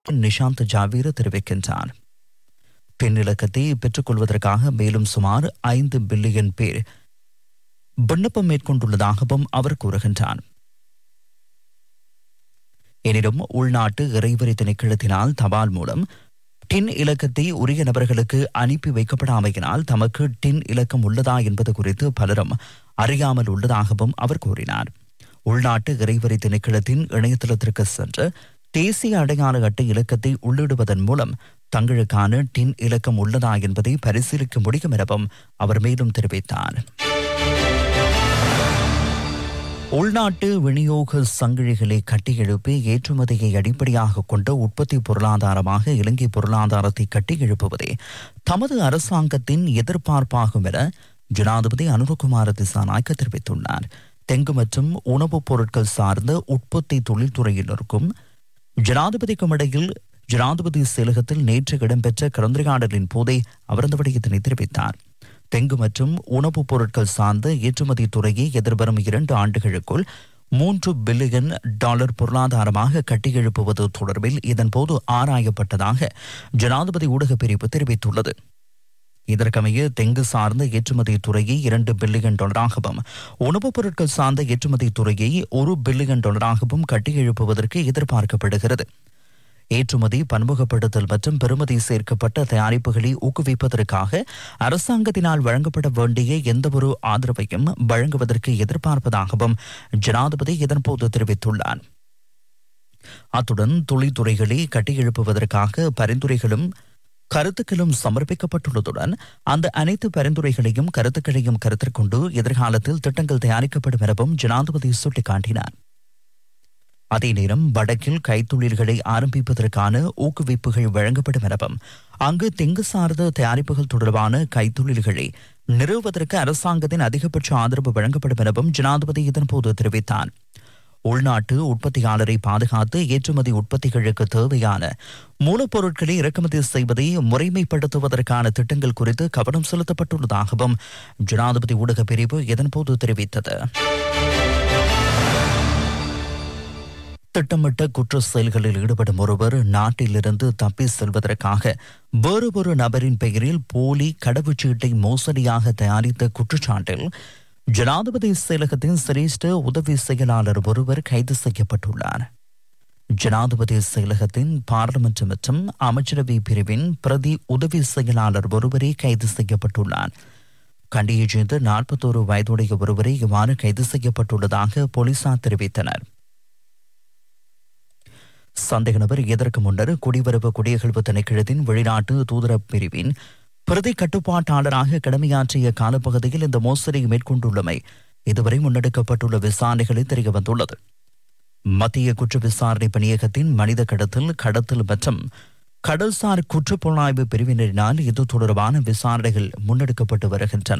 நிஷாந்த் ஜாவீர் தெரிவிக்கின்றார் பெண் இலக்கத்தை பெற்றுக்கொள்வதற்காக மேலும் சுமார் ஐந்து பில்லியன் பேர் விண்ணப்பம் மேற்கொண்டுள்ளதாகவும் அவர் கூறுகின்றார் எனினும் உள்நாட்டு இறைவரி திணைக்களத்தினால் தபால் மூலம் டின் இலக்கத்தை உரிய நபர்களுக்கு அனுப்பி வைக்கப்படாமையினால் தமக்கு டின் இலக்கம் உள்ளதா என்பது குறித்து பலரும் அறியாமல் உள்ளதாகவும் அவர் கூறினார் உள்நாட்டு இறைவரி திணைக்களத்தின் இணையதளத்திற்கு சென்று தேசிய அடையாள அட்டை இலக்கத்தை உள்ளிடுவதன் மூலம் தங்களுக்கான டின் இலக்கம் உள்ளதா என்பதை பரிசீலிக்க முடியும் எனவும் அவர் மேலும் தெரிவித்தார் உள்நாட்டு விநியோக சங்கிலிகளை கட்டியெழுப்பி ஏற்றுமதியை அடிப்படையாக கொண்ட உற்பத்தி பொருளாதாரமாக இலங்கை பொருளாதாரத்தை கட்டியெழுப்புவதே தமது அரசாங்கத்தின் எதிர்பார்ப்பாகும் என ஜனாதிபதி அனுரகுமார திசாநாயக்க தெரிவித்துள்ளார் தெங்கு மற்றும் உணவுப் பொருட்கள் சார்ந்த உற்பத்தி தொழில்துறையினருக்கும் ஜனாதிபதிக்கும் இடையில் ஜனாதிபதி செயலகத்தில் நேற்று இடம்பெற்ற கலந்துரையாடலின் போதே அவர் இந்த விடயத்தினை தெரிவித்தார் தெங்கு மற்றும் உணவுப் பொருட்கள் சார்ந்த ஏற்றுமதி துறையை எதிர்வரும் இரண்டு ஆண்டுகளுக்குள் மூன்று பில்லியன் டாலர் பொருளாதாரமாக கட்டியெழுப்புவது தொடர்பில் இதன்போது ஆராயப்பட்டதாக ஜனாதிபதி ஊடகப் பிரிவு தெரிவித்துள்ளது இதற்கமைய தெங்கு சார்ந்த ஏற்றுமதி துறையை இரண்டு பில்லியன் டாலராகவும் உணவுப் பொருட்கள் சார்ந்த ஏற்றுமதி துறையை ஒரு பில்லியன் டாலராகவும் கட்டியெழுப்புவதற்கு எதிர்பார்க்கப்படுகிறது ஏற்றுமதி பன்முகப்படுத்தல் மற்றும் பெறுமதி சேர்க்கப்பட்ட தயாரிப்புகளை ஊக்குவிப்பதற்காக அரசாங்கத்தினால் வழங்கப்பட வேண்டிய எந்தவொரு ஆதரவையும் வழங்குவதற்கு எதிர்பார்ப்பதாகவும் ஜனாதிபதி இதன்போது தெரிவித்துள்ளார் அத்துடன் தொழில்துறைகளை கட்டியெழுப்புவதற்காக பரிந்துரைகளும் கருத்துக்களும் சமர்ப்பிக்கப்பட்டுள்ளதுடன் அந்த அனைத்து பரிந்துரைகளையும் கருத்துக்களையும் கருத்தில் கொண்டு எதிர்காலத்தில் திட்டங்கள் தயாரிக்கப்படும் எனவும் ஜனாதிபதி சுட்டிக்காட்டினார் அதே நேரம் வடக்கில் கைத்தொழில்களை ஆரம்பிப்பதற்கான ஊக்குவிப்புகள் வழங்கப்படும் எனவும் அங்கு தெங்கு சார்ந்த தயாரிப்புகள் தொடர்பான கைத்தொழில்களை நிறுவுவதற்கு அரசாங்கத்தின் அதிகபட்ச ஆதரவு வழங்கப்படும் எனவும் ஜனாதிபதி இதன்போது தெரிவித்தார் உள்நாட்டு உற்பத்தியாளரை பாதுகாத்து ஏற்றுமதி உற்பத்திகளுக்கு தேவையான மூலப்பொருட்களை இறக்குமதி செய்வதை முறைமைப்படுத்துவதற்கான திட்டங்கள் குறித்து கவனம் செலுத்தப்பட்டுள்ளதாகவும் ஜனாதிபதி ஊடகப் பிரிவு இதன்போது தெரிவித்தது திட்டமிட்ட குற்ற செயல்களில் ஈடுபடும் ஒருவர் நாட்டிலிருந்து தப்பி செல்வதற்காக வேறு ஒரு நபரின் பெயரில் போலி கடவுச்சீட்டை மோசடியாக தயாரித்த குற்றச்சாட்டில் ஜனாதிபதி செயலகத்தின் சிரேஷ்ட உதவி செயலாளர் ஒருவர் கைது செய்யப்பட்டுள்ளார் ஜனாதிபதி செயலகத்தின் பார்லிமெண்ட் மற்றும் அமைச்சரவை பிரிவின் பிரதி உதவி செயலாளர் ஒருவரே கைது செய்யப்பட்டுள்ளார் கண்டியைச் சேர்ந்த நாற்பத்தோரு வயதுடைய ஒருவரை இவ்வாறு கைது செய்யப்பட்டுள்ளதாக போலீசார் தெரிவித்தனர் சந்தேக நபர் இதற்கு முன்னர் குடிவரவு குடியகழ்வு திணைக்களத்தின் வெளிநாட்டு தூதரப் பிரிவின் பிரதி கட்டுப்பாட்டாளராக கடமையாற்றிய காலப்பகுதியில் இந்த மோசடியை மேற்கொண்டுள்ளமை இதுவரை முன்னெடுக்கப்பட்டுள்ள விசாரணைகளில் தெரிய வந்துள்ளது மத்திய குற்ற விசாரணை பணியகத்தின் மனித கடத்தல் கடத்தல் மற்றும் கடல்சார் குற்றப்புலனாய்வு பிரிவினரினால் இது தொடர்பான விசாரணைகள் முன்னெடுக்கப்பட்டு வருகின்றன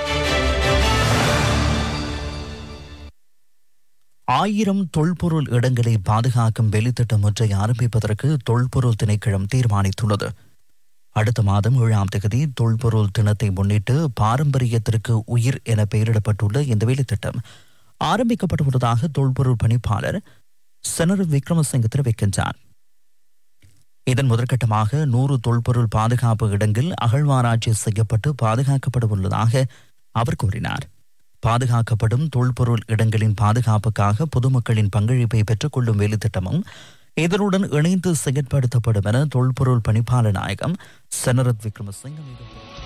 ஆயிரம் தொல்பொருள் இடங்களை பாதுகாக்கும் வெளித்திட்டம் ஒன்றை ஆரம்பிப்பதற்கு தொல்பொருள் திணைக்களம் தீர்மானித்துள்ளது அடுத்த மாதம் ஏழாம் தேதி தொல்பொருள் தினத்தை முன்னிட்டு பாரம்பரியத்திற்கு உயிர் என பெயரிடப்பட்டுள்ள இந்த வேலைத்திட்டம் ஆரம்பிக்கப்பட்டுள்ளதாக தொல்பொருள் பணிப்பாளர் செனரு விக்ரமசிங்க தெரிவிக்கின்றார் இதன் முதற்கட்டமாக நூறு தொல்பொருள் பாதுகாப்பு இடங்கள் அகழ்வாராய்ச்சி செய்யப்பட்டு பாதுகாக்கப்பட உள்ளதாக அவர் கூறினார் பாதுகாக்கப்படும் தொல்பொருள் இடங்களின் பாதுகாப்புக்காக பொதுமக்களின் பங்களிப்பை பெற்றுக்கொள்ளும் வேலைத்திட்டமும் இதனுடன் இணைந்து செயற்படுத்தப்படும் என தொல்பொருள் பணிப்பாளர் நாயகம் செனரத் விக்ரமசிங்க மீண்டும் தெரிவித்தார்.